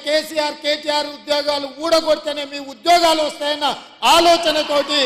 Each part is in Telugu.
కేసీఆర్ కేటీఆర్ ఉద్యోగాలు ఊడగొడితేనే మీ ఉద్యోగాలు వస్తాయన్న ఆలోచనతోటి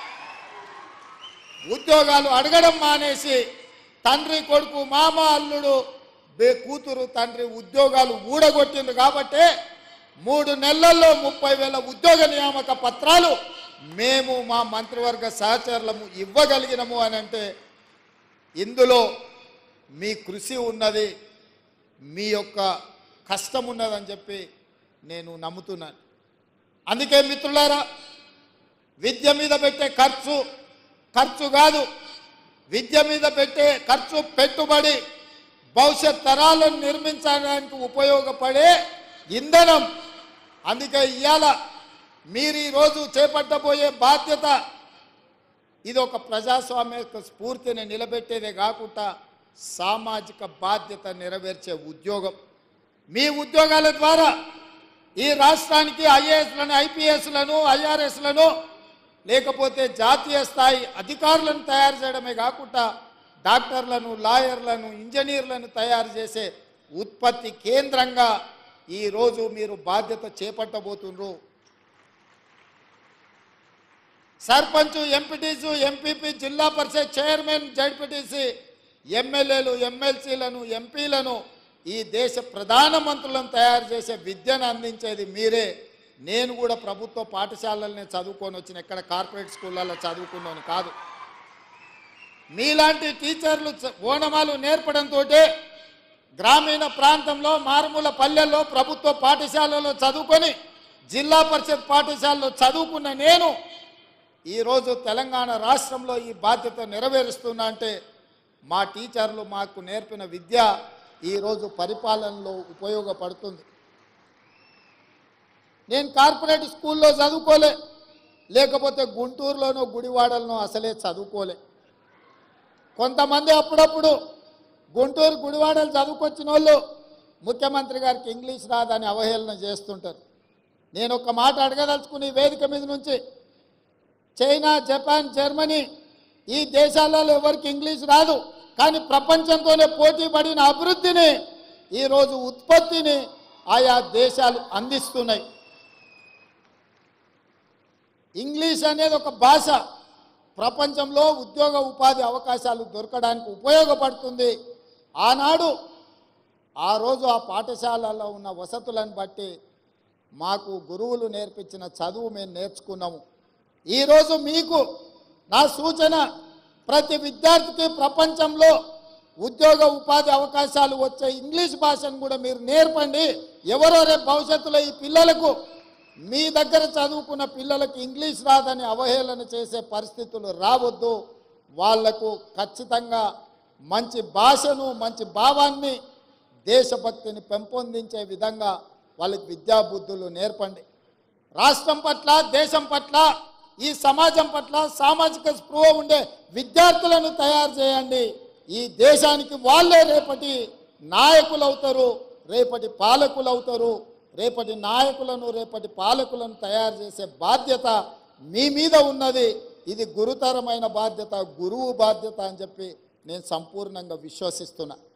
ఉద్యోగాలు అడగడం మానేసి తండ్రి కొడుకు మామ అల్లుడు బే కూతురు తండ్రి ఉద్యోగాలు ఊడగొట్టిండ్రు కాబట్టే మూడు నెలల్లో ముప్పై వేల ఉద్యోగ నియామక పత్రాలు మేము మా మంత్రివర్గ సహచరులము ఇవ్వగలిగినము అని అంటే ఇందులో మీ కృషి ఉన్నది మీ యొక్క కష్టం ఉన్నదని చెప్పి నేను నమ్ముతున్నాను అందుకే మిత్రులారా విద్య మీద పెట్టే ఖర్చు ఖర్చు కాదు విద్య మీద పెట్టే ఖర్చు పెట్టుబడి భవిష్యత్ తరాలను నిర్మించడానికి ఉపయోగపడే ఇంధనం అందుకే ఇవాళ మీరు ఈరోజు చేపట్టబోయే బాధ్యత ఇది ఒక ప్రజాస్వామ్య స్ఫూర్తిని నిలబెట్టేదే కాకుండా సామాజిక బాధ్యత నెరవేర్చే ఉద్యోగం మీ ఉద్యోగాల ద్వారా ఈ రాష్ట్రానికి ఐఏఎస్లను ఐపీఎస్లను ఐఆర్ఎస్లను లేకపోతే జాతీయ స్థాయి అధికారులను తయారు చేయడమే కాకుండా డాక్టర్లను లాయర్లను ఇంజనీర్లను తయారు చేసే ఉత్పత్తి కేంద్రంగా ఈరోజు మీరు బాధ్యత చేపట్టబోతున్నారు సర్పంచ్ ఎంపీటీసు ఎంపీపీ జిల్లా పరిషత్ చైర్మన్ జడ్పీటీసీ ఎమ్మెల్యేలు ఎమ్మెల్సీలను ఎంపీలను ఈ దేశ ప్రధానమంత్రులను తయారు చేసే విద్యను అందించేది మీరే నేను కూడా ప్రభుత్వ పాఠశాలలనే చదువుకొని వచ్చిన ఎక్కడ కార్పొరేట్ స్కూళ్ళల్లో చదువుకున్నాను కాదు మీలాంటి టీచర్లు చ- ఓనమాలు నేర్పడంతో గ్రామీణ ప్రాంతంలో మారుమూల పల్లెల్లో ప్రభుత్వ పాఠశాలలో చదువుకొని జిల్లా పరిషత్ పాఠశాలలో చదువుకున్న నేను ఈరోజు తెలంగాణ రాష్ట్రంలో ఈ బాధ్యత నెరవేరుస్తున్నా అంటే మా టీచర్లు మాకు నేర్పిన విద్య ఈరోజు పరిపాలనలో ఉపయోగపడుతుంది నేను కార్పొరేట్ స్కూల్లో చదువుకోలే లేకపోతే గుంటూరులోనో గుడివాడలోనో అసలే చదువుకోలే కొంతమంది అప్పుడప్పుడు గుంటూరు గుడివాడలు చదువుకొచ్చిన వాళ్ళు ముఖ్యమంత్రి గారికి ఇంగ్లీష్ రాదని అవహేళన చేస్తుంటారు నేను ఒక మాట అడగదలుచుకుని ఈ వేదిక మీద నుంచి చైనా జపాన్ జర్మనీ ఈ దేశాలలో ఎవరికి ఇంగ్లీష్ రాదు కానీ ప్రపంచంతోనే పోటీ పడిన అభివృద్ధిని ఈరోజు ఉత్పత్తిని ఆయా దేశాలు అందిస్తున్నాయి ఇంగ్లీష్ అనేది ఒక భాష ప్రపంచంలో ఉద్యోగ ఉపాధి అవకాశాలు దొరకడానికి ఉపయోగపడుతుంది ఆనాడు ఆ రోజు ఆ పాఠశాలలో ఉన్న వసతులను బట్టి మాకు గురువులు నేర్పించిన చదువు మేము నేర్చుకున్నాము ఈరోజు మీకు నా సూచన ప్రతి విద్యార్థికి ప్రపంచంలో ఉద్యోగ ఉపాధి అవకాశాలు వచ్చే ఇంగ్లీష్ భాషను కూడా మీరు నేర్పండి ఎవరో రేపు భవిష్యత్తులో ఈ పిల్లలకు మీ దగ్గర చదువుకున్న పిల్లలకు ఇంగ్లీష్ రాదని అవహేళన చేసే పరిస్థితులు రావద్దు వాళ్లకు ఖచ్చితంగా మంచి భాషను మంచి భావాన్ని దేశభక్తిని పెంపొందించే విధంగా వాళ్ళకి విద్యాబుద్ధులు నేర్పండి రాష్ట్రం పట్ల దేశం పట్ల ఈ సమాజం పట్ల సామాజిక స్పృహ ఉండే విద్యార్థులను తయారు చేయండి ఈ దేశానికి వాళ్ళే రేపటి నాయకులు అవుతారు రేపటి పాలకులు అవుతారు రేపటి నాయకులను రేపటి పాలకులను తయారు చేసే బాధ్యత మీ మీద ఉన్నది ఇది గురుతరమైన బాధ్యత గురువు బాధ్యత అని చెప్పి నేను సంపూర్ణంగా విశ్వసిస్తున్నా